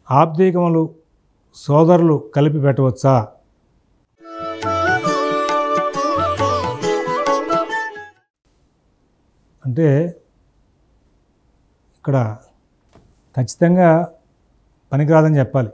ఆబ్దీకములు సోదరులు కలిపి పెట్టవచ్చా అంటే ఇక్కడ ఖచ్చితంగా పనికిరాదని చెప్పాలి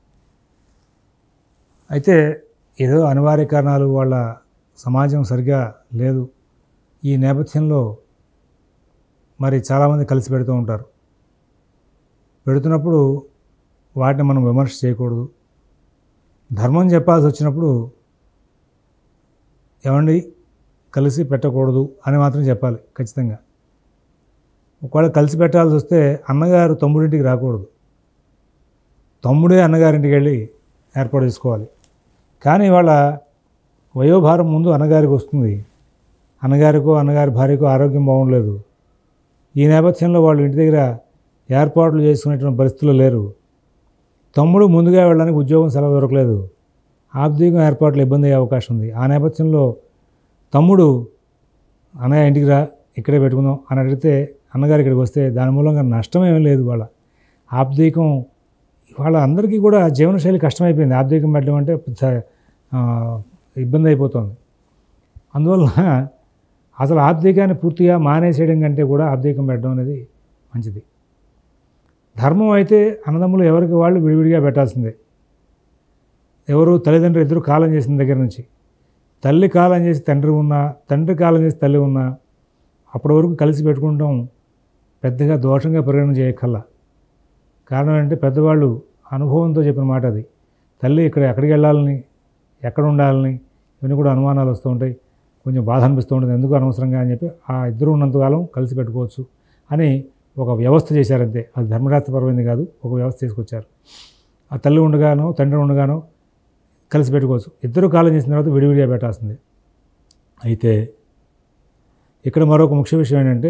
అయితే ఏదో అనివార్య కారణాలు వాళ్ళ సమాజం సరిగా లేదు ఈ నేపథ్యంలో మరి చాలామంది కలిసి పెడుతూ ఉంటారు పెడుతున్నప్పుడు వాటిని మనం విమర్శ చేయకూడదు ధర్మం చెప్పాల్సి వచ్చినప్పుడు ఏమండి కలిసి పెట్టకూడదు అని మాత్రం చెప్పాలి ఖచ్చితంగా ఒకవేళ కలిసి పెట్టాల్సి వస్తే అన్నగారు తమ్ముడింటికి రాకూడదు తమ్ముడే అన్నగారింటికి వెళ్ళి ఏర్పాటు చేసుకోవాలి కానీ వాళ్ళ వయోభారం ముందు అన్నగారికి వస్తుంది అన్నగారికో అన్నగారి భార్యకో ఆరోగ్యం బాగుండలేదు ఈ నేపథ్యంలో వాళ్ళు ఇంటి దగ్గర ఏర్పాట్లు చేసుకునేటువంటి పరిస్థితులు లేరు తమ్ముడు ముందుగా వెళ్ళడానికి ఉద్యోగం సెలవు దొరకలేదు ఆర్థిక ఏర్పాట్లు ఇబ్బంది అయ్యే అవకాశం ఉంది ఆ నేపథ్యంలో తమ్ముడు అన్నయ్య ఇంటికి రా ఇక్కడే పెట్టుకుందాం అని అడిగితే అన్నగారు ఇక్కడికి వస్తే దాని మూలంగా నష్టం ఏమీ లేదు వాళ్ళ ఆబ్దీకం వాళ్ళ అందరికీ కూడా జీవనశైలి కష్టమైపోయింది ఆబ్దీకం పెట్టడం అంటే పెద్ద, ఆ, ఇబ్బంది అయిపోతుంది అందువల్ల అసలు ఆబ్దీకాన్ని పూర్తిగా మానేసేయడం కంటే కూడా ఆబ్దీకం పెట్టడం అనేది మంచిది ధర్మం అయితే అన్నదమ్ములు ఎవరికి వాళ్ళు విడివిడిగా పెట్టాల్సిందే ఎవరు తల్లిదండ్రులు ఇద్దరు కాలం చేసిన దగ్గర నుంచి తల్లి కాలం చేసి తండ్రి ఉన్నా తండ్రి కాలం చేసి తల్లి ఉన్నా అప్పటి వరకు కలిసి పెట్టుకుంటాం పెద్దగా దోషంగా పరిగణన చేయకల్లా కారణం ఏంటంటే పెద్దవాళ్ళు అనుభవంతో చెప్పిన మాట అది తల్లి ఇక్కడ ఎక్కడికి వెళ్ళాలని ఎక్కడ ఉండాలని ఇవన్నీ కూడా అనుమానాలు వస్తూ ఉంటాయి కొంచెం బాధ అనిపిస్తూ ఉంటుంది ఎందుకు అనవసరంగా అని చెప్పి ఆ ఇద్దరు ఉన్నంతకాలం కలిసి పెట్టుకోవచ్చు అని ఒక వ్యవస్థ చేశారంతే అది ధర్మశాస్త్రపరమైంది కాదు ఒక వ్యవస్థ తీసుకొచ్చారు ఆ తల్లి ఉండగానో తండ్రి ఉండగానో కలిసి పెట్టుకోవచ్చు ఇద్దరు కాలం చేసిన తర్వాత విడివిడిగా పెట్టాల్సిందే అయితే ఇక్కడ మరొక ముఖ్య విషయం ఏంటంటే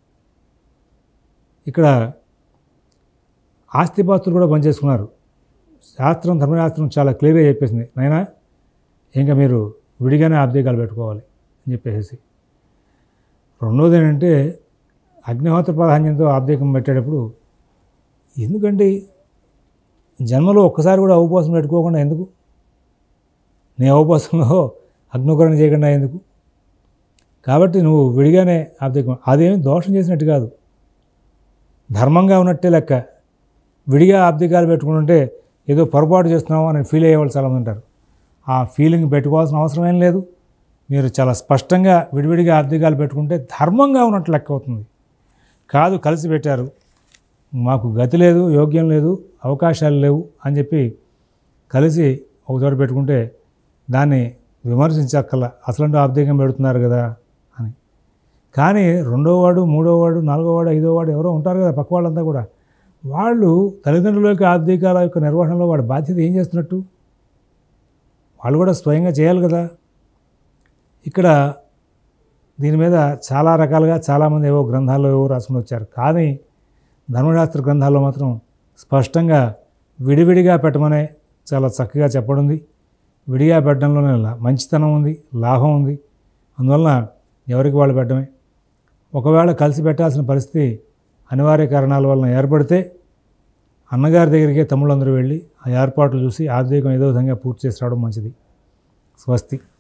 ఇక్కడ ఆస్తిపాస్తులు కూడా పనిచేసుకున్నారు శాస్త్రం ధర్మశాస్త్రం చాలా క్లియర్గా చెప్పేసింది నైనా ఇంకా మీరు విడిగానే ఆబ్దికాలు పెట్టుకోవాలి అని చెప్పేసి రెండోది ఏంటంటే అగ్నిహోత్ర ప్రాధాన్యంతో ఆబ్దికం పెట్టేటప్పుడు ఎందుకంటే జన్మలో ఒక్కసారి కూడా ఉపవాసం పెట్టుకోకుండా ఎందుకు నీ ఉపవాసంలో అగ్నికరణ చేయకుండా ఎందుకు కాబట్టి నువ్వు విడిగానే ఆబ్దికం అదేమి దోషం చేసినట్టు కాదు ధర్మంగా ఉన్నట్టే లెక్క విడిగా ఆబ్దికాలు పెట్టుకుంటుంటే ఏదో పొరపాటు చేస్తున్నావు అని ఫీల్ అయ్యే వాళ్ళు చాలామంది ఉంటారు ఆ ఫీలింగ్ పెట్టుకోవాల్సిన అవసరం ఏం లేదు మీరు చాలా స్పష్టంగా విడివిడిగా ఆబ్దికాలు పెట్టుకుంటే ధర్మంగా ఉన్నట్టు లెక్క అవుతుంది కాదు కలిసి పెట్టారు మాకు గతి లేదు యోగ్యం లేదు అవకాశాలు లేవు అని చెప్పి కలిసి ఒక చోట పెట్టుకుంటే దాన్ని విమర్శించక్కల అసలు ఆబ్దికం పెడుతున్నారు కదా అని కానీ రెండో వాడు మూడో వాడు నాలుగో వాడు ఐదో వాడు ఎవరో ఉంటారు కదా పక్క వాళ్ళంతా కూడా వాళ్ళు తల్లిదండ్రుల యొక్క ఆర్థికాల యొక్క నిర్వహణలో వాడి బాధ్యత ఏం చేస్తున్నట్టు వాళ్ళు కూడా స్వయంగా చేయాలి కదా ఇక్కడ దీని మీద చాలా రకాలుగా చాలామంది ఏవో గ్రంథాల్లో ఏవో రాసుకుని వచ్చారు కానీ ధర్మశాస్త్ర గ్రంథాల్లో మాత్రం స్పష్టంగా విడివిడిగా పెట్టమనే చాలా చక్కగా చెప్పడుంది విడిగా పెట్టడంలోనే లా- మంచితనం ఉంది లాభం ఉంది అందువలన ఎవరికి వాళ్ళు పెట్టడమే ఒకవేళ కలిసి పెట్టాల్సిన పరిస్థితి అనివార్య కారణాల వలన ఏర్పడితే అన్నగారి దగ్గరికే తమ్ముళ్ళందరూ వెళ్ళి ఆ ఏర్పాట్లు చూసి ఆర్థికం ఏదో విధంగా పూర్తి చేసి రావడం మంచిది స్వస్తి